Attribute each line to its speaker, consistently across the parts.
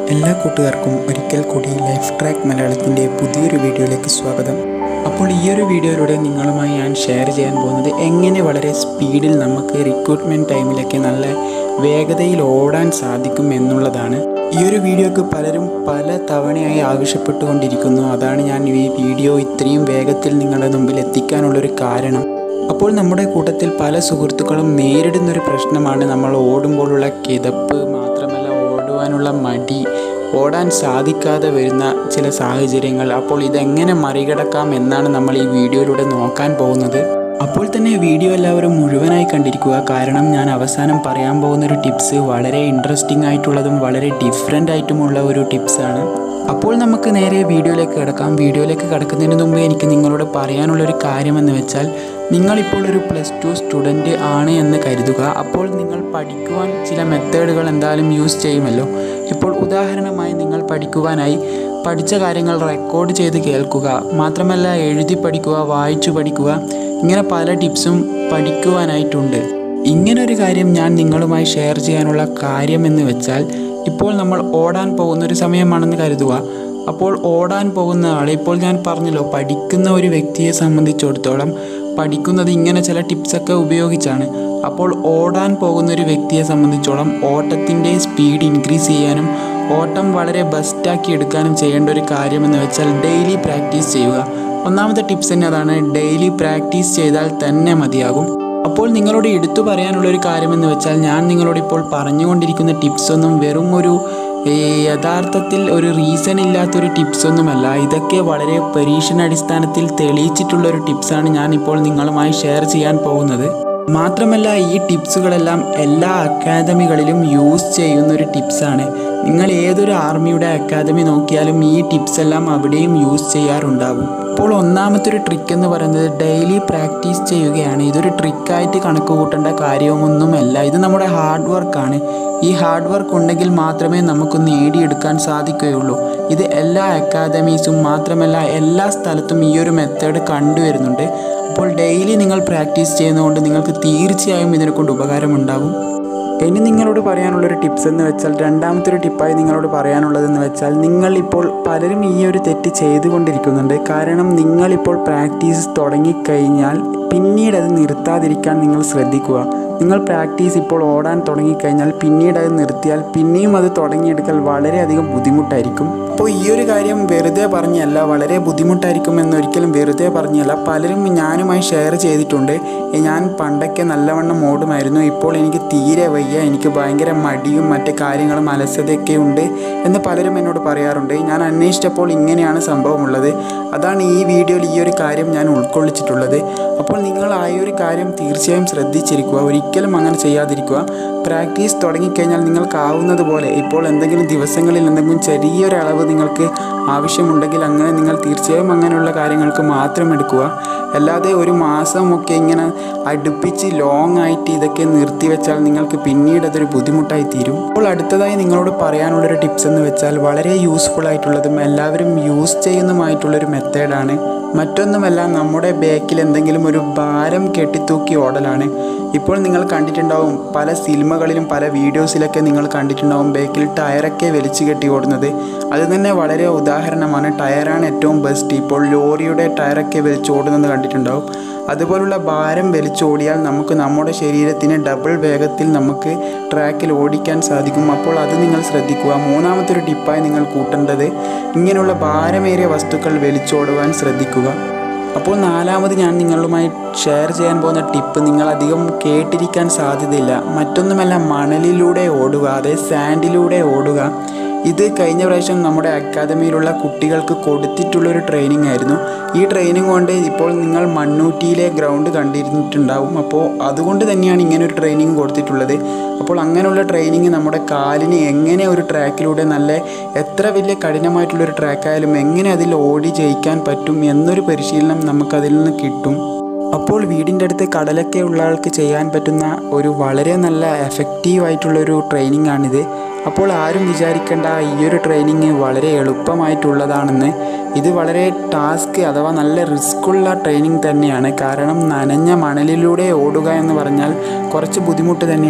Speaker 1: എല്ലാ കൂട്ടുകാർക്കും ഒരിക്കൽ കൂടി ലൈഫ് ട്രാക്ക് മലയാളത്തിൻ്റെ പുതിയൊരു വീഡിയോയിലേക്ക് സ്വാഗതം അപ്പോൾ ഈ ഒരു വീഡിയോയിലൂടെ നിങ്ങളുമായി ഞാൻ ഷെയർ ചെയ്യാൻ പോകുന്നത് എങ്ങനെ വളരെ സ്പീഡിൽ നമുക്ക് റിക്രൂട്ട്മെൻറ്റ് ടൈമിലൊക്കെ നല്ല വേഗതയിൽ ഓടാൻ സാധിക്കും എന്നുള്ളതാണ് ഈ ഒരു വീഡിയോക്ക് പലരും പല തവണയായി ആവശ്യപ്പെട്ടുകൊണ്ടിരിക്കുന്നു അതാണ് ഞാൻ ഈ വീഡിയോ ഇത്രയും വേഗത്തിൽ നിങ്ങളുടെ മുമ്പിൽ എത്തിക്കാനുള്ളൊരു കാരണം അപ്പോൾ നമ്മുടെ കൂട്ടത്തിൽ പല സുഹൃത്തുക്കളും നേരിടുന്നൊരു പ്രശ്നമാണ് നമ്മൾ ഓടുമ്പോഴുള്ള കിതപ്പ് മാത്രമല്ല ഓടുവാനുള്ള മടി ഓടാൻ സാധിക്കാതെ വരുന്ന ചില സാഹചര്യങ്ങൾ അപ്പോൾ ഇതെങ്ങനെ മറികടക്കാം എന്നാണ് നമ്മൾ ഈ വീഡിയോയിലൂടെ നോക്കാൻ പോകുന്നത് അപ്പോൾ തന്നെ വീഡിയോ എല്ലാവരും മുഴുവനായി കണ്ടിരിക്കുക കാരണം ഞാൻ അവസാനം പറയാൻ പോകുന്ന ഒരു ടിപ്സ് വളരെ ഇൻട്രസ്റ്റിംഗ് ആയിട്ടുള്ളതും വളരെ ഡിഫറെൻ്റ് ആയിട്ടുമുള്ള ഒരു ടിപ്സാണ് അപ്പോൾ നമുക്ക് നേരെ വീഡിയോയിലേക്ക് കിടക്കാം വീഡിയോയിലേക്ക് കിടക്കുന്നതിന് മുമ്പ് എനിക്ക് നിങ്ങളോട് പറയാനുള്ളൊരു കാര്യമെന്ന് വെച്ചാൽ നിങ്ങളിപ്പോൾ ഒരു പ്ലസ് ടു സ്റ്റുഡൻറ്റ് ആണ് എന്ന് കരുതുക അപ്പോൾ നിങ്ങൾ പഠിക്കുവാൻ ചില മെത്തേഡുകൾ എന്തായാലും യൂസ് ചെയ്യുമല്ലോ ഇപ്പോൾ ഉദാഹരണമായി നിങ്ങൾ പഠിക്കുവാനായി പഠിച്ച കാര്യങ്ങൾ റെക്കോർഡ് ചെയ്ത് കേൾക്കുക മാത്രമല്ല എഴുതി പഠിക്കുക വായിച്ചു പഠിക്കുക ഇങ്ങനെ പല ടിപ്സും പഠിക്കുവാനായിട്ടുണ്ട് ഇങ്ങനൊരു കാര്യം ഞാൻ നിങ്ങളുമായി ഷെയർ ചെയ്യാനുള്ള കാര്യമെന്ന് വെച്ചാൽ ഇപ്പോൾ നമ്മൾ ഓടാൻ പോകുന്ന ഒരു സമയമാണെന്ന് കരുതുക അപ്പോൾ ഓടാൻ പോകുന്ന ആൾ ഇപ്പോൾ ഞാൻ പറഞ്ഞല്ലോ പഠിക്കുന്ന ഒരു വ്യക്തിയെ സംബന്ധിച്ചിടത്തോളം പഠിക്കുന്നത് ഇങ്ങനെ ചില ടിപ്സൊക്കെ ഉപയോഗിച്ചാണ് അപ്പോൾ ഓടാൻ പോകുന്ന ഒരു വ്യക്തിയെ സംബന്ധിച്ചോളം ഓട്ടത്തിൻ്റെ സ്പീഡ് ഇൻക്രീസ് ചെയ്യാനും ഓട്ടം വളരെ ബെസ്റ്റാക്കി എടുക്കാനും ചെയ്യേണ്ട ഒരു കാര്യമെന്ന് വെച്ചാൽ ഡെയിലി പ്രാക്ടീസ് ചെയ്യുക ഒന്നാമത്തെ ടിപ്സ് തന്നെ അതാണ് ഡെയിലി പ്രാക്ടീസ് ചെയ്താൽ തന്നെ മതിയാകും അപ്പോൾ നിങ്ങളോട് എടുത്തു പറയാനുള്ള ഒരു കാര്യമെന്ന് വെച്ചാൽ ഞാൻ നിങ്ങളോട് ഇപ്പോൾ പറഞ്ഞുകൊണ്ടിരിക്കുന്ന ടിപ്സ് ഒന്നും വെറും ഒരു ഏ, യഥാർത്ഥത്തിൽ ഒരു റീസൺ ഇല്ലാത്തൊരു ടിപ്സ് ഒന്നുമല്ല ഇതൊക്കെ വളരെ പരീക്ഷണാടിസ്ഥാനത്തിൽ തെളിയിച്ചിട്ടുള്ള ഒരു ടിപ്സാണ് ഞാൻ ഇപ്പോൾ നിങ്ങളുമായി ഷെയർ ചെയ്യാൻ പോകുന്നത് മാത്രമല്ല ഈ ടിപ്സുകളെല്ലാം എല്ലാ അക്കാദമികളിലും യൂസ് ചെയ്യുന്ന ഒരു ടിപ്സാണ് നിങ്ങൾ ഏതൊരു ആർമിയുടെ അക്കാദമി നോക്കിയാലും ഈ ടിപ്സ് എല്ലാം അവിടെയും യൂസ് ചെയ്യാറുണ്ടാകും അപ്പോൾ ഒന്നാമത്തെ ഒരു ട്രിക്ക് എന്ന് പറയുന്നത് ഡെയിലി പ്രാക്ടീസ് ചെയ്യുകയാണ് ഇതൊരു ട്രിക്കായിട്ട് കണക്ക് കൂട്ടേണ്ട കാര്യമൊന്നുമല്ല ഇത് നമ്മുടെ ഹാർഡ് വർക്കാണ് ഈ ഹാർഡ് വർക്ക് ഉണ്ടെങ്കിൽ മാത്രമേ നമുക്ക് നേടിയെടുക്കാൻ സാധിക്കുകയുള്ളൂ ഇത് എല്ലാ അക്കാദമീസും മാത്രമല്ല എല്ലാ സ്ഥലത്തും ഈ ഒരു മെത്തേഡ് കണ്ടുവരുന്നുണ്ട് അപ്പോൾ ഡെയിലി നിങ്ങൾ പ്രാക്ടീസ് ചെയ്യുന്നതുകൊണ്ട് നിങ്ങൾക്ക് തീർച്ചയായും ഇതിനെ കൊണ്ട് ഉപകാരമുണ്ടാകും ഇനി നിങ്ങളോട് പറയാനുള്ളൊരു ടിപ്സ് എന്ന് വെച്ചാൽ രണ്ടാമത്തെ ഒരു ടിപ്പായി നിങ്ങളോട് പറയാനുള്ളതെന്ന് വെച്ചാൽ നിങ്ങൾ ഇപ്പോൾ പലരും ഈ ഒരു തെറ്റ് ചെയ്തുകൊണ്ടിരിക്കുന്നുണ്ട് കാരണം നിങ്ങളിപ്പോൾ പ്രാക്ടീസ് തുടങ്ങിക്കഴിഞ്ഞാൽ പിന്നീട് അത് നിർത്താതിരിക്കാൻ നിങ്ങൾ ശ്രദ്ധിക്കുക നിങ്ങൾ പ്രാക്ടീസ് ഇപ്പോൾ ഓടാൻ തുടങ്ങിക്കഴിഞ്ഞാൽ പിന്നീട് അത് നിർത്തിയാൽ പിന്നെയും അത് തുടങ്ങിയെടുക്കൽ വളരെയധികം ബുദ്ധിമുട്ടായിരിക്കും അപ്പോൾ ഈ ഒരു കാര്യം വെറുതെ പറഞ്ഞല്ല വളരെ ബുദ്ധിമുട്ടായിരിക്കും എന്നൊരിക്കലും വെറുതെ പറഞ്ഞല്ല പലരും ഞാനുമായി ഷെയർ ചെയ്തിട്ടുണ്ട് "ഏ, ഞാൻ പണ്ടൊക്കെ നല്ലവണ്ണം ഓടുമായിരുന്നു ഇപ്പോൾ എനിക്ക് തീരെ വയ്യ എനിക്ക് ഭയങ്കര മടിയും മറ്റ് കാര്യങ്ങളും അലസതയൊക്കെ ഉണ്ട് എന്ന് പലരും എന്നോട് പറയാറുണ്ട് ഞാൻ അന്വേഷിച്ചപ്പോൾ ഇങ്ങനെയാണ് സംഭവമുള്ളത് അതാണ് ഈ വീഡിയോയിൽ ഈ ഒരു കാര്യം ഞാൻ ഉൾക്കൊള്ളിച്ചിട്ടുള്ളത് അപ്പോൾ നിങ്ങൾ ആ ഒരു കാര്യം തീർച്ചയായും ശ്രദ്ധിച്ചിരിക്കുക ഒരിക്കലും അങ്ങനെ ചെയ്യാതിരിക്കുക പ്രാക്ടീസ് തുടങ്ങിക്കഴിഞ്ഞാൽ നിങ്ങൾക്കാവുന്നത് പോലെ ഇപ്പോൾ എന്തെങ്കിലും ദിവസങ്ങളിൽ എന്തെങ്കിലും ചെറിയൊരളവ് നിങ്ങൾക്ക് ആവശ്യമുണ്ടെങ്കിൽ അങ്ങനെ നിങ്ങൾ തീർച്ചയായും അങ്ങനെയുള്ള കാര്യങ്ങൾക്ക് മാത്രം എടുക്കുക അല്ലാതെ ഒരു മാസമൊക്കെ ഇങ്ങനെ അടുപ്പിച്ച് ലോങ് ആയിട്ട് ഇതൊക്കെ നിർത്തിവെച്ചാൽ നിങ്ങൾക്ക് പിന്നീട് അതൊരു ബുദ്ധിമുട്ടായി തീരും അപ്പോൾ അടുത്തതായി നിങ്ങളോട് പറയാനുള്ളൊരു ടിപ്സ് എന്ന് വെച്ചാൽ വളരെ യൂസ്ഫുൾ ആയിട്ടുള്ളതും എല്ലാവരും യൂസ് ചെയ്യുന്നതുമായിട്ടുള്ളൊരു മെത്തേഡാണ് മറ്റൊന്നുമല്ല നമ്മുടെ ബാക്കിൽ എന്തെങ്കിലും ഒരു ഭാരം കെട്ടിത്തൂക്കി ഓടലാണ് ഇപ്പോൾ നിങ്ങൾ കണ്ടിട്ടുണ്ടാവും പല സിനിമകളിലും പല വീഡിയോസിലൊക്കെ നിങ്ങൾ കണ്ടിട്ടുണ്ടാവും ബാക്കിൽ ടയറൊക്കെ വലിച്ചു കെട്ടി ഓടുന്നത് അത് തന്നെ വളരെ ഉദാഹരണമാണ് ടയറാണ് ഏറ്റവും ബെസ്റ്റ് ഇപ്പോൾ ലോറിയുടെ ടയറൊക്കെ വലിച്ച് ഓടുന്നത് കണ്ടിട്ടുണ്ടാവും അതുപോലുള്ള ഭാരം വലിച്ചോടിയാൽ നമുക്ക് നമ്മുടെ ശരീരത്തിന് ഡബിൾ വേഗത്തിൽ നമുക്ക് ട്രാക്കിൽ ഓടിക്കാൻ സാധിക്കും അപ്പോൾ അത് നിങ്ങൾ ശ്രദ്ധിക്കുക മൂന്നാമത്തെ ഒരു ടിപ്പായി നിങ്ങൾ കൂട്ടേണ്ടത് ഇങ്ങനെയുള്ള ഭാരമേറിയ വസ്തുക്കൾ വലിച്ചോടുവാൻ ശ്രദ്ധിക്കുക അപ്പോൾ നാലാമത് ഞാൻ നിങ്ങളുമായി ഷെയർ ചെയ്യാൻ പോകുന്ന ടിപ്പ് നിങ്ങൾ അധികം കേട്ടിരിക്കാൻ സാധ്യതയില്ല മറ്റൊന്നുമല്ല മണലിലൂടെ ഓടുക അതായത് സാൻഡിലൂടെ ഓടുക ഇത് കഴിഞ്ഞ പ്രാവശ്യം നമ്മുടെ അക്കാദമിയിലുള്ള കുട്ടികൾക്ക് കൊടുത്തിട്ടുള്ളൊരു ട്രെയിനിങ് ആയിരുന്നു ഈ ട്രെയിനിങ് കൊണ്ട് ഇപ്പോൾ നിങ്ങൾ മണ്ണൂറ്റിയിലെ ഗ്രൗണ്ട് കണ്ടിരുന്നിട്ടുണ്ടാവും അപ്പോൾ അതുകൊണ്ട് തന്നെയാണ് ഇങ്ങനെ ഒരു ട്രെയിനിങ് കൊടുത്തിട്ടുള്ളത് അപ്പോൾ അങ്ങനെയുള്ള ട്രെയിനിങ് നമ്മുടെ കാലിന് എങ്ങനെ ഒരു ട്രാക്കിലൂടെ നല്ല എത്ര വലിയ കഠിനമായിട്ടുള്ളൊരു ട്രാക്കായാലും എങ്ങനെ അതിൽ ഓടി ജയിക്കാൻ പറ്റും എന്നൊരു പരിശീലനം നമുക്കതിൽ നിന്ന് കിട്ടും അപ്പോൾ വീടിൻ്റെ അടുത്ത് കടലൊക്കെ ഉള്ള ആൾക്ക് ചെയ്യാൻ പറ്റുന്ന ഒരു വളരെ നല്ല എഫക്റ്റീവ് ആയിട്ടുള്ളൊരു ട്രെയിനിങ് ആണിത് അപ്പോൾ ആരും വിചാരിക്കേണ്ട ഈ ഒരു ട്രെയിനിങ് വളരെ എളുപ്പമായിട്ടുള്ളതാണെന്ന് ഇത് വളരെ ടാസ്ക് അഥവാ നല്ല റിസ്ക്കുള്ള ട്രെയിനിങ് തന്നെയാണ് കാരണം നനഞ്ഞ മണലിലൂടെ ഓടുക എന്ന് പറഞ്ഞാൽ കുറച്ച് ബുദ്ധിമുട്ട് തന്നെയാണ്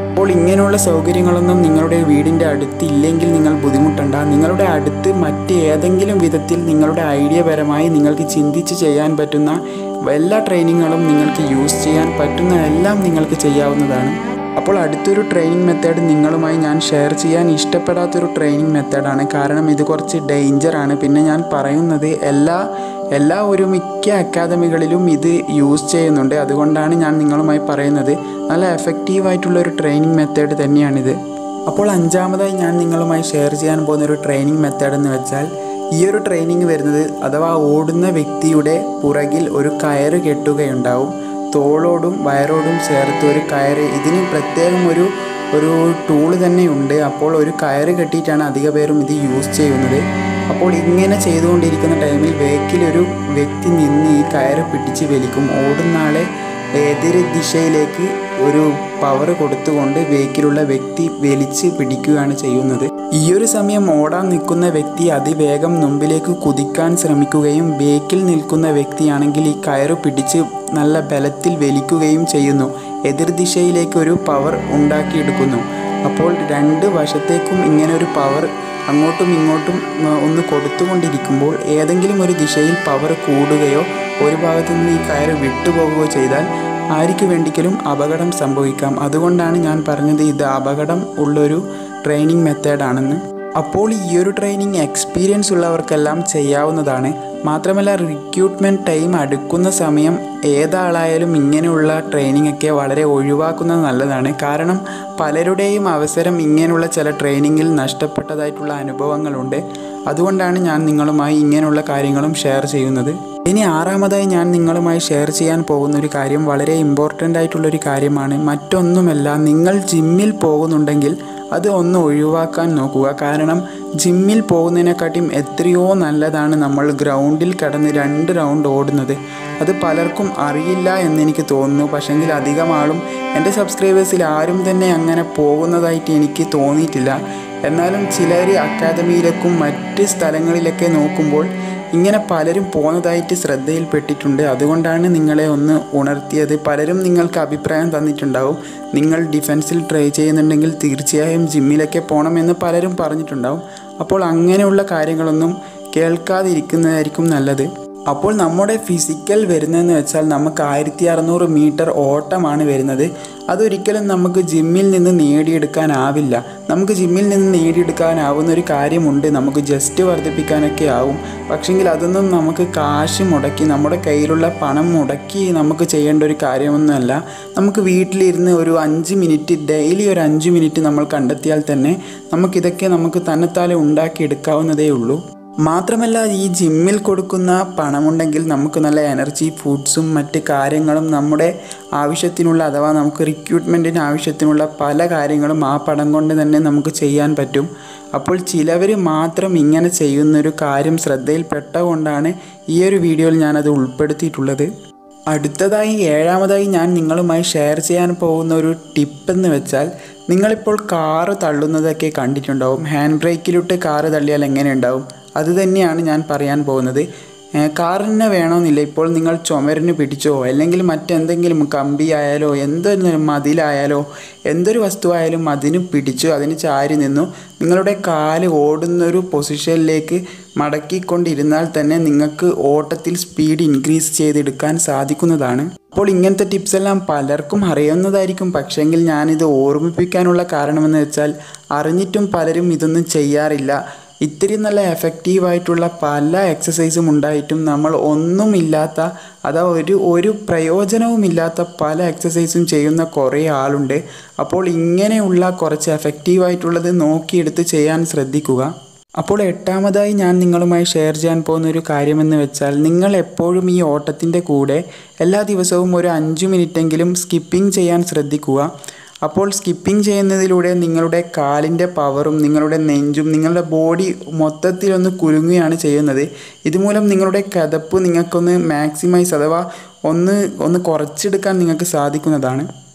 Speaker 1: അപ്പോൾ ഇങ്ങനെയുള്ള സൗകര്യങ്ങളൊന്നും നിങ്ങളുടെ വീടിൻ്റെ അടുത്തില്ലെങ്കിൽ നിങ്ങൾ ബുദ്ധിമുട്ടണ്ട നിങ്ങളുടെ അടുത്ത് മറ്റ് ഏതെങ്കിലും വിധത്തിൽ നിങ്ങളുടെ ഐഡിയ പരമായി നിങ്ങൾക്ക് ചിന്തിച്ച് ചെയ്യാൻ പറ്റുന്ന എല്ലാ ട്രെയിനിങ്ങുകളും നിങ്ങൾക്ക് യൂസ് ചെയ്യാൻ പറ്റുന്ന എല്ലാം നിങ്ങൾക്ക് ചെയ്യാവുന്നതാണ് അപ്പോൾ അടുത്തൊരു ട്രെയിനിങ് മെത്തേഡ് നിങ്ങളുമായി ഞാൻ ഷെയർ ചെയ്യാൻ ഇഷ്ടപ്പെടാത്തൊരു ട്രെയിനിങ് മെത്തേഡാണ് കാരണം ഇത് കുറച്ച് ഡേഞ്ചറാണ് പിന്നെ ഞാൻ പറയുന്നത് എല്ലാ എല്ലാ ഒരു മിക്ക അക്കാദമികളിലും ഇത് യൂസ് ചെയ്യുന്നുണ്ട് അതുകൊണ്ടാണ് ഞാൻ നിങ്ങളുമായി പറയുന്നത് നല്ല എഫക്റ്റീവായിട്ടുള്ള ഒരു ട്രെയിനിങ് മെത്തേഡ് തന്നെയാണിത് അപ്പോൾ അഞ്ചാമതായി ഞാൻ നിങ്ങളുമായി ഷെയർ ചെയ്യാൻ പോകുന്ന ഒരു ട്രെയിനിങ് മെത്തേഡ് എന്ന് വെച്ചാൽ ഈ ഒരു ട്രെയിനിങ് വരുന്നത് അഥവാ ഓടുന്ന വ്യക്തിയുടെ പുറകിൽ ഒരു കയറ് കെട്ടുകയുണ്ടാവും തോളോടും വയറോടും ചേർത്ത് ഒരു കയറ് ഇതിന് പ്രത്യേകം ഒരു ഒരു ടൂള് തന്നെയുണ്ട് അപ്പോൾ ഒരു കയറ് കെട്ടിയിട്ടാണ് അധിക പേരും ഇത് യൂസ് ചെയ്യുന്നത് അപ്പോൾ ഇങ്ങനെ ചെയ്തുകൊണ്ടിരിക്കുന്ന ടൈമിൽ വേക്കിലൊരു വ്യക്തി നിന്ന് ഈ കയറ് പിടിച്ച് വലിക്കും ഓടുന്ന ആളെ എതിര് ദിശയിലേക്ക് ഒരു പവർ കൊടുത്തുകൊണ്ട് വേക്കിലുള്ള വ്യക്തി വലിച്ച് പിടിക്കുകയാണ് ചെയ്യുന്നത് ഈ ഒരു സമയം ഓടാൻ നിൽക്കുന്ന വ്യക്തി അതിവേഗം മുമ്പിലേക്ക് കുതിക്കാൻ ശ്രമിക്കുകയും ബേക്കിൽ നിൽക്കുന്ന വ്യക്തിയാണെങ്കിൽ ഈ കയറ് പിടിച്ച് നല്ല ബലത്തിൽ വലിക്കുകയും ചെയ്യുന്നു എതിർദിശയിലേക്ക് ഒരു പവർ ഉണ്ടാക്കിയെടുക്കുന്നു അപ്പോൾ രണ്ട് വശത്തേക്കും ഇങ്ങനെ ഒരു പവർ അങ്ങോട്ടും ഇങ്ങോട്ടും ആ, ഒന്ന് കൊടുത്തുകൊണ്ടിരിക്കുമ്പോൾ ഏതെങ്കിലും ഒരു ദിശയിൽ പവർ കൂടുകയോ ഒരു ഭാഗത്തു നിന്ന് ഈ കയറ് വിട്ടുപോകുകയോ ചെയ്താൽ ആർക്ക് വേണ്ടിക്കലും അപകടം സംഭവിക്കാം അതുകൊണ്ടാണ് ഞാൻ പറഞ്ഞത് ഇത് അപകടം ഉള്ളൊരു ട്രെയിനിങ് മെത്തേഡാണെന്ന് അപ്പോൾ ഈ ഒരു ട്രെയിനിങ് എക്സ്പീരിയൻസ് ഉള്ളവർക്കെല്ലാം ചെയ്യാവുന്നതാണ് മാത്രമല്ല റിക്രൂട്ട്മെൻറ്റ് ടൈം അടുക്കുന്ന സമയം ഏതാളായാലും ഇങ്ങനെയുള്ള ട്രെയിനിങ് ഒക്കെ വളരെ ഒഴിവാക്കുന്നത് നല്ലതാണ് കാരണം പലരുടെയും അവസരം ഇങ്ങനെയുള്ള ചില ട്രെയിനിങ്ങിൽ നഷ്ടപ്പെട്ടതായിട്ടുള്ള അനുഭവങ്ങളുണ്ട് അതുകൊണ്ടാണ് ഞാൻ നിങ്ങളുമായി ഇങ്ങനെയുള്ള കാര്യങ്ങളും ഷെയർ ചെയ്യുന്നത് ഇനി ആറാമതായി ഞാൻ നിങ്ങളുമായി ഷെയർ ചെയ്യാൻ പോകുന്ന ഒരു കാര്യം വളരെ ഇമ്പോർട്ടൻ്റ് ആയിട്ടുള്ളൊരു കാര്യമാണ് മറ്റൊന്നുമല്ല നിങ്ങൾ ജിമ്മിൽ പോകുന്നുണ്ടെങ്കിൽ അത് ഒന്ന് ഒഴിവാക്കാൻ നോക്കുക കാരണം ജിമ്മിൽ പോകുന്നതിനെക്കാട്ടിയും എത്രയോ നല്ലതാണ് നമ്മൾ ഗ്രൗണ്ടിൽ കിടന്ന് രണ്ട് റൗണ്ട് ഓടുന്നത് അത് പലർക്കും അറിയില്ല എന്നെനിക്ക് തോന്നുന്നു പക്ഷെങ്കിൽ അധികം ആളും എൻ്റെ സബ്സ്ക്രൈബേഴ്സിൽ ആരും തന്നെ അങ്ങനെ പോകുന്നതായിട്ട് എനിക്ക് തോന്നിയിട്ടില്ല എന്നാലും ചിലർ അക്കാദമിയിലേക്കും മറ്റ് സ്ഥലങ്ങളിലൊക്കെ നോക്കുമ്പോൾ ഇങ്ങനെ പലരും പോകുന്നതായിട്ട് ശ്രദ്ധയിൽപ്പെട്ടിട്ടുണ്ട് അതുകൊണ്ടാണ് നിങ്ങളെ ഒന്ന് ഉണർത്തിയത് പലരും നിങ്ങൾക്ക് അഭിപ്രായം തന്നിട്ടുണ്ടാവും നിങ്ങൾ ഡിഫൻസിൽ ട്രൈ ചെയ്യുന്നുണ്ടെങ്കിൽ തീർച്ചയായും ജിമ്മിലൊക്കെ പോകണമെന്ന് പലരും പറഞ്ഞിട്ടുണ്ടാവും അപ്പോൾ അങ്ങനെയുള്ള കാര്യങ്ങളൊന്നും കേൾക്കാതിരിക്കുന്നതായിരിക്കും നല്ലത് അപ്പോൾ നമ്മുടെ ഫിസിക്കൽ വരുന്നതെന്ന് വെച്ചാൽ നമുക്ക് ആയിരത്തി അറുന്നൂറ് മീറ്റർ ഓട്ടമാണ് വരുന്നത് അതൊരിക്കലും നമുക്ക് ജിമ്മിൽ നിന്ന് നേടിയെടുക്കാനാവില്ല നമുക്ക് ജിമ്മിൽ നിന്ന് നേടിയെടുക്കാനാവുന്ന ഒരു കാര്യമുണ്ട് നമുക്ക് ജസ്റ്റ് വർദ്ധിപ്പിക്കാനൊക്കെ ആവും പക്ഷെങ്കിൽ അതൊന്നും നമുക്ക് കാശ് മുടക്കി നമ്മുടെ കയ്യിലുള്ള പണം മുടക്കി നമുക്ക് ചെയ്യേണ്ട ഒരു കാര്യമൊന്നുമല്ല നമുക്ക് വീട്ടിലിരുന്ന് ഒരു അഞ്ച് മിനിറ്റ് ഡെയിലി ഒരു അഞ്ച് മിനിറ്റ് നമ്മൾ കണ്ടെത്തിയാൽ തന്നെ നമുക്കിതൊക്കെ നമുക്ക് തന്നെത്താലെ ഉണ്ടാക്കിയെടുക്കാവുന്നതേ ഉള്ളൂ മാത്രമല്ല ഈ ജിമ്മിൽ കൊടുക്കുന്ന പണമുണ്ടെങ്കിൽ നമുക്ക് നല്ല എനർജി ഫുഡ്സും മറ്റ് കാര്യങ്ങളും നമ്മുടെ ആവശ്യത്തിനുള്ള അഥവാ നമുക്ക് റിക്രൂട്ട്മെൻറ്റിന് ആവശ്യത്തിനുള്ള പല കാര്യങ്ങളും ആ പണം കൊണ്ട് തന്നെ നമുക്ക് ചെയ്യാൻ പറ്റും അപ്പോൾ ചിലവർ മാത്രം ഇങ്ങനെ ചെയ്യുന്നൊരു കാര്യം ശ്രദ്ധയിൽപ്പെട്ടതുകൊണ്ടാണ് ഈ ഒരു വീഡിയോയിൽ ഞാനത് ഉൾപ്പെടുത്തിയിട്ടുള്ളത് അടുത്തതായി ഏഴാമതായി ഞാൻ നിങ്ങളുമായി ഷെയർ ചെയ്യാൻ പോകുന്ന ഒരു ടിപ്പ് എന്ന് വെച്ചാൽ നിങ്ങളിപ്പോൾ കാറ് തള്ളുന്നതൊക്കെ കണ്ടിട്ടുണ്ടാവും ഹാൻഡ് ബ്രേക്കിലിട്ട് കാറ് തള്ളിയാൽ എങ്ങനെ ഉണ്ടാവും അത് തന്നെയാണ് ഞാൻ പറയാൻ പോകുന്നത് ഏഹ് കാറിന് വേണമെന്നില്ല ഇപ്പോൾ നിങ്ങൾ ചുമരിന് പിടിച്ചോ അല്ലെങ്കിൽ മറ്റെന്തെങ്കിലും കമ്പി ആയാലോ എന്തൊരു മതിലായാലോ എന്തൊരു വസ്തുവായാലും അതിന് പിടിച്ചു അതിന് ചാരി നിന്നു നിങ്ങളുടെ കാല് ഓടുന്നൊരു പൊസിഷനിലേക്ക് മടക്കിക്കൊണ്ടിരുന്നാൽ തന്നെ നിങ്ങൾക്ക് ഓട്ടത്തിൽ സ്പീഡ് ഇൻക്രീസ് ചെയ്തെടുക്കാൻ സാധിക്കുന്നതാണ് അപ്പോൾ ഇങ്ങനത്തെ ടിപ്സ് എല്ലാം പലർക്കും അറിയാവുന്നതായിരിക്കും പക്ഷെങ്കിൽ ഞാനിത് ഓർമ്മിപ്പിക്കാനുള്ള കാരണമെന്ന് വെച്ചാൽ അറിഞ്ഞിട്ടും പലരും ഇതൊന്നും ചെയ്യാറില്ല ഇത്രയും നല്ല എഫക്റ്റീവായിട്ടുള്ള പല എക്സസൈസും ഉണ്ടായിട്ടും നമ്മൾ ഒന്നുമില്ലാത്ത അതാ ഒരു ഒരു പ്രയോജനവുമില്ലാത്ത പല എക്സസൈസും ചെയ്യുന്ന കുറേ ആളുണ്ട് അപ്പോൾ ഇങ്ങനെയുള്ള കുറച്ച് എഫക്റ്റീവായിട്ടുള്ളത് നോക്കിയെടുത്ത് ചെയ്യാൻ ശ്രദ്ധിക്കുക അപ്പോൾ എട്ടാമതായി ഞാൻ നിങ്ങളുമായി ഷെയർ ചെയ്യാൻ പോകുന്ന ഒരു കാര്യമെന്ന് വെച്ചാൽ നിങ്ങൾ എപ്പോഴും ഈ ഓട്ടത്തിൻ്റെ കൂടെ എല്ലാ ദിവസവും ഒരു അഞ്ച് മിനിറ്റെങ്കിലും സ്കിപ്പിംഗ് ചെയ്യാൻ ശ്രദ്ധിക്കുക അപ്പോൾ സ്കിപ്പിംഗ് ചെയ്യുന്നതിലൂടെ നിങ്ങളുടെ കാലിൻ്റെ പവറും നിങ്ങളുടെ നെഞ്ചും നിങ്ങളുടെ ബോഡി മൊത്തത്തിലൊന്ന് കുലുങ്ങുകയാണ് ചെയ്യുന്നത് ഇതുമൂലം നിങ്ങളുടെ കഥപ്പ് നിങ്ങൾക്കൊന്ന് മാക്സിമൈസ് അഥവാ ഒന്ന് ഒന്ന് കുറച്ചെടുക്കാൻ നിങ്ങൾക്ക് സാധിക്കുന്നതാണ്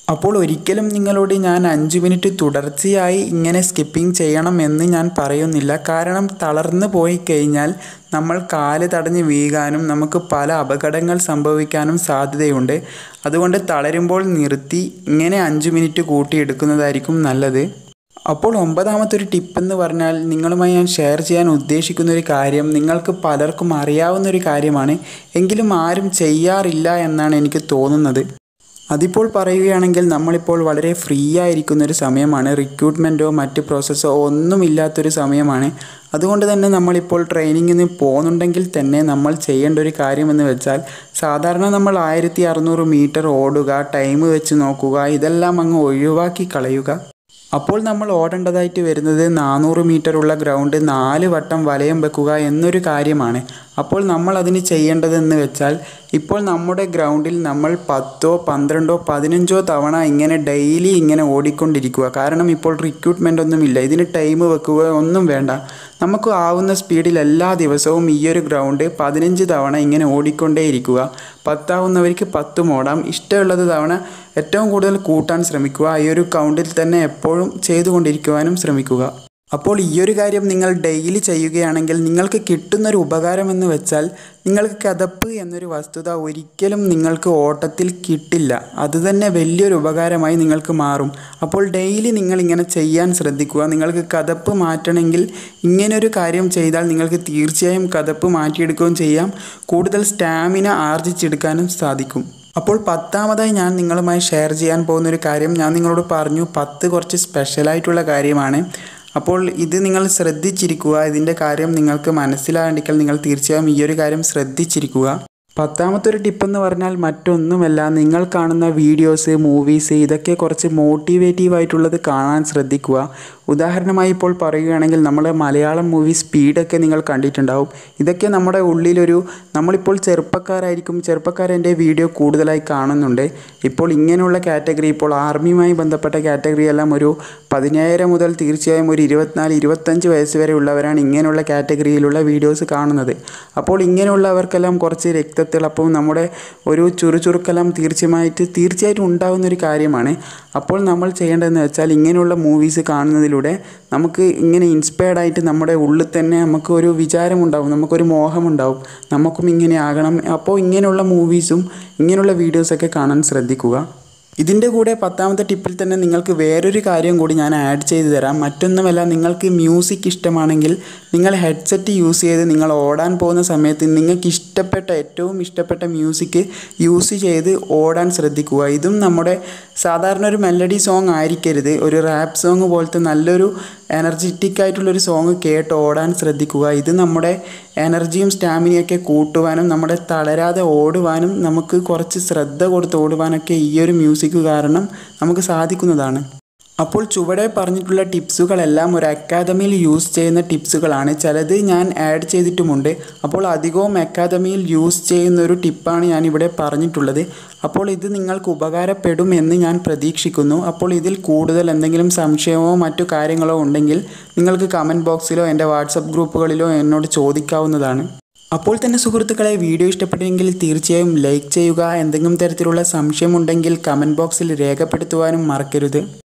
Speaker 1: അപ്പോൾ ഒരിക്കലും നിങ്ങളോട് ഞാൻ അഞ്ച് മിനിറ്റ് തുടർച്ചയായി ഇങ്ങനെ സ്കിപ്പിംഗ് ചെയ്യണം എന്ന് ഞാൻ പറയുന്നില്ല കാരണം തളർന്നു പോയി കഴിഞ്ഞാൽ നമ്മൾ കാല് തടഞ്ഞ് വീകാനും നമുക്ക് പല അപകടങ്ങൾ സംഭവിക്കാനും സാധ്യതയുണ്ട് അതുകൊണ്ട് തളരുമ്പോൾ നിർത്തി ഇങ്ങനെ അഞ്ച് മിനിറ്റ് കൂട്ടിയെടുക്കുന്നതായിരിക്കും നല്ലത് അപ്പോൾ ഒമ്പതാമത്തെ ഒരു ടിപ്പ് എന്ന് പറഞ്ഞാൽ നിങ്ങളുമായി ഞാൻ ഷെയർ ചെയ്യാൻ ഉദ്ദേശിക്കുന്ന ഒരു കാര്യം നിങ്ങൾക്ക് പലർക്കും അറിയാവുന്ന ഒരു കാര്യമാണ് എങ്കിലും ആരും ചെയ്യാറില്ല എന്നാണ് എനിക്ക് തോന്നുന്നത് അതിപ്പോൾ പറയുകയാണെങ്കിൽ നമ്മളിപ്പോൾ വളരെ ഫ്രീ ആയിരിക്കുന്ന ഒരു സമയമാണ് റിക്രൂട്ട്മെൻറ്റോ മറ്റ് പ്രോസസ്സോ ഒന്നുമില്ലാത്തൊരു സമയമാണ് അതുകൊണ്ട് തന്നെ നമ്മളിപ്പോൾ ട്രെയിനിങ്ങിന് പോകുന്നുണ്ടെങ്കിൽ തന്നെ നമ്മൾ ചെയ്യേണ്ട ഒരു കാര്യമെന്ന് വെച്ചാൽ സാധാരണ നമ്മൾ ആയിരത്തി അറുന്നൂറ് മീറ്റർ ഓടുക ടൈം വെച്ച് നോക്കുക ഇതെല്ലാം അങ്ങ് ഒഴിവാക്കി കളയുക അപ്പോൾ നമ്മൾ ഓടേണ്ടതായിട്ട് വരുന്നത് നാനൂറ് മീറ്റർ ഉള്ള ഗ്രൗണ്ട് നാല് വട്ടം വലയം വെക്കുക എന്നൊരു കാര്യമാണ് അപ്പോൾ നമ്മൾ അതിന് ചെയ്യേണ്ടതെന്ന് വെച്ചാൽ ഇപ്പോൾ നമ്മുടെ ഗ്രൗണ്ടിൽ നമ്മൾ പത്തോ പന്ത്രണ്ടോ പതിനഞ്ചോ തവണ ഇങ്ങനെ ഡെയിലി ഇങ്ങനെ ഓടിക്കൊണ്ടിരിക്കുക കാരണം ഇപ്പോൾ റിക്രൂട്ട്മെൻ്റ് ഒന്നുമില്ല ഇതിന് ടൈം വെക്കുക ഒന്നും വേണ്ട നമുക്ക് ആവുന്ന സ്പീഡിൽ എല്ലാ ദിവസവും ഈ ഒരു ഗ്രൗണ്ട് പതിനഞ്ച് തവണ ഇങ്ങനെ ഓടിക്കൊണ്ടേയിരിക്കുക പത്താവുന്നവർക്ക് പത്തും ഓടാം ഇഷ്ടമുള്ളത് തവണ ഏറ്റവും കൂടുതൽ കൂട്ടാൻ ശ്രമിക്കുക ഈ ഒരു കൗണ്ടിൽ തന്നെ എപ്പോഴും ചെയ്തുകൊണ്ടിരിക്കുവാനും ശ്രമിക്കുക അപ്പോൾ ഈ ഒരു കാര്യം നിങ്ങൾ ഡെയിലി ചെയ്യുകയാണെങ്കിൽ നിങ്ങൾക്ക് കിട്ടുന്നൊരു ഉപകാരമെന്ന് വെച്ചാൽ നിങ്ങൾക്ക് കഥപ്പ് എന്നൊരു വസ്തുത ഒരിക്കലും നിങ്ങൾക്ക് ഓട്ടത്തിൽ കിട്ടില്ല അതുതന്നെ വലിയൊരു ഉപകാരമായി നിങ്ങൾക്ക് മാറും അപ്പോൾ ഡെയിലി നിങ്ങൾ ഇങ്ങനെ ചെയ്യാൻ ശ്രദ്ധിക്കുക നിങ്ങൾക്ക് കഥപ്പ് മാറ്റണമെങ്കിൽ ഇങ്ങനൊരു കാര്യം ചെയ്താൽ നിങ്ങൾക്ക് തീർച്ചയായും കഥപ്പ് മാറ്റിയെടുക്കുകയും ചെയ്യാം കൂടുതൽ സ്റ്റാമിന ആർജിച്ചെടുക്കാനും സാധിക്കും അപ്പോൾ പത്താമതായി ഞാൻ നിങ്ങളുമായി ഷെയർ ചെയ്യാൻ പോകുന്ന ഒരു കാര്യം ഞാൻ നിങ്ങളോട് പറഞ്ഞു പത്ത് കുറച്ച് സ്പെഷ്യലായിട്ടുള്ള കാര്യമാണ് അപ്പോൾ ഇത് നിങ്ങൾ ശ്രദ്ധിച്ചിരിക്കുക ഇതിൻ്റെ കാര്യം നിങ്ങൾക്ക് മനസ്സിലാകണ്ടെങ്കിൽ നിങ്ങൾ തീർച്ചയായും ഈ ഒരു കാര്യം ശ്രദ്ധിച്ചിരിക്കുക പത്താമത്തെ ഒരു ടിപ്പ് എന്ന് പറഞ്ഞാൽ മറ്റൊന്നുമല്ല നിങ്ങൾ കാണുന്ന വീഡിയോസ് മൂവീസ് ഇതൊക്കെ കുറച്ച് മോട്ടിവേറ്റീവ് ആയിട്ടുള്ളത് കാണാൻ ശ്രദ്ധിക്കുക ഉദാഹരണമായി ഇപ്പോൾ പറയുകയാണെങ്കിൽ നമ്മൾ മലയാളം മൂവി സ്പീഡൊക്കെ നിങ്ങൾ കണ്ടിട്ടുണ്ടാവും ഇതൊക്കെ നമ്മുടെ ഉള്ളിലൊരു നമ്മളിപ്പോൾ ചെറുപ്പക്കാരായിരിക്കും ചെറുപ്പക്കാരെൻ്റെ വീഡിയോ കൂടുതലായി കാണുന്നുണ്ട് ഇപ്പോൾ ഇങ്ങനെയുള്ള കാറ്റഗറി ഇപ്പോൾ ആർമിയുമായി ബന്ധപ്പെട്ട കാറ്റഗറി എല്ലാം ഒരു പതിനായിരം മുതൽ തീർച്ചയായും ഒരു ഇരുപത്തിനാല് ഇരുപത്തഞ്ച് വയസ്സ് വരെ ഉള്ളവരാണ് ഇങ്ങനെയുള്ള കാറ്റഗറിയിലുള്ള വീഡിയോസ് കാണുന്നത് അപ്പോൾ ഇങ്ങനെയുള്ളവർക്കെല്ലാം കുറച്ച് രക്തത്തിളപ്പവും നമ്മുടെ ഒരു ചുറുചുറുക്കെല്ലാം തീർച്ചയായിട്ട് തീർച്ചയായിട്ടും ഉണ്ടാകുന്ന ഒരു കാര്യമാണ് അപ്പോൾ നമ്മൾ ചെയ്യേണ്ടതെന്ന് വെച്ചാൽ ഇങ്ങനെയുള്ള മൂവീസ് കാണുന്നതിലൂടെ നമുക്ക് ഇങ്ങനെ ഇൻസ്പയർഡ് ആയിട്ട് നമ്മുടെ ഉള്ളിൽ തന്നെ നമുക്ക് ഒരു വിചാരമുണ്ടാവും നമുക്കൊരു മോഹമുണ്ടാവും നമുക്കും ഇങ്ങനെ ആകണം അപ്പോൾ ഇങ്ങനെയുള്ള മൂവീസും ഇങ്ങനെയുള്ള വീഡിയോസൊക്കെ കാണാൻ ശ്രദ്ധിക്കുക ഇതിൻ്റെ കൂടെ പത്താമത്തെ ടിപ്പിൽ തന്നെ നിങ്ങൾക്ക് വേറൊരു കാര്യം കൂടി ഞാൻ ആഡ് ചെയ്തു തരാം മറ്റൊന്നുമല്ല നിങ്ങൾക്ക് മ്യൂസിക് ഇഷ്ടമാണെങ്കിൽ നിങ്ങൾ ഹെഡ്സെറ്റ് യൂസ് ചെയ്ത് നിങ്ങൾ ഓടാൻ പോകുന്ന സമയത്ത് നിങ്ങൾക്ക് ഇഷ്ടപ്പെട്ട ഏറ്റവും ഇഷ്ടപ്പെട്ട മ്യൂസിക് യൂസ് ചെയ്ത് ഓടാൻ ശ്രദ്ധിക്കുക ഇതും നമ്മുടെ സാധാരണ ഒരു മെലഡി സോങ് ആയിരിക്കരുത് ഒരു റാപ്പ് സോങ് പോലത്തെ നല്ലൊരു എനർജറ്റിക് ആയിട്ടുള്ളൊരു സോങ് കേട്ട് ഓടാൻ ശ്രദ്ധിക്കുക ഇത് നമ്മുടെ എനർജിയും സ്റ്റാമിനയൊക്കെ കൂട്ടുവാനും നമ്മുടെ തളരാതെ ഓടുവാനും നമുക്ക് കുറച്ച് ശ്രദ്ധ കൊടുത്ത് ഓടുവാനൊക്കെ ഈ ഒരു മ്യൂസിക് കാരണം നമുക്ക് സാധിക്കുന്നതാണ് അപ്പോൾ ചുവടെ പറഞ്ഞിട്ടുള്ള ടിപ്സുകളെല്ലാം ഒരു അക്കാദമിയിൽ യൂസ് ചെയ്യുന്ന ടിപ്സുകളാണ് ചിലത് ഞാൻ ആഡ് ചെയ്തിട്ടുമുണ്ട് അപ്പോൾ അധികവും അക്കാദമിയിൽ യൂസ് ചെയ്യുന്ന ഒരു ടിപ്പാണ് ഞാൻ ഇവിടെ പറഞ്ഞിട്ടുള്ളത് അപ്പോൾ ഇത് നിങ്ങൾക്ക് ഉപകാരപ്പെടും എന്ന് ഞാൻ പ്രതീക്ഷിക്കുന്നു അപ്പോൾ ഇതിൽ കൂടുതൽ എന്തെങ്കിലും സംശയമോ മറ്റു കാര്യങ്ങളോ ഉണ്ടെങ്കിൽ നിങ്ങൾക്ക് കമൻറ്റ് ബോക്സിലോ എൻ്റെ വാട്സപ്പ് ഗ്രൂപ്പുകളിലോ എന്നോട് ചോദിക്കാവുന്നതാണ് അപ്പോൾ തന്നെ സുഹൃത്തുക്കളെ വീഡിയോ ഇഷ്ടപ്പെട്ടെങ്കിൽ തീർച്ചയായും ലൈക്ക് ചെയ്യുക എന്തെങ്കിലും തരത്തിലുള്ള സംശയമുണ്ടെങ്കിൽ കമൻറ്റ് ബോക്സിൽ രേഖപ്പെടുത്തുവാനും മറക്കരുത്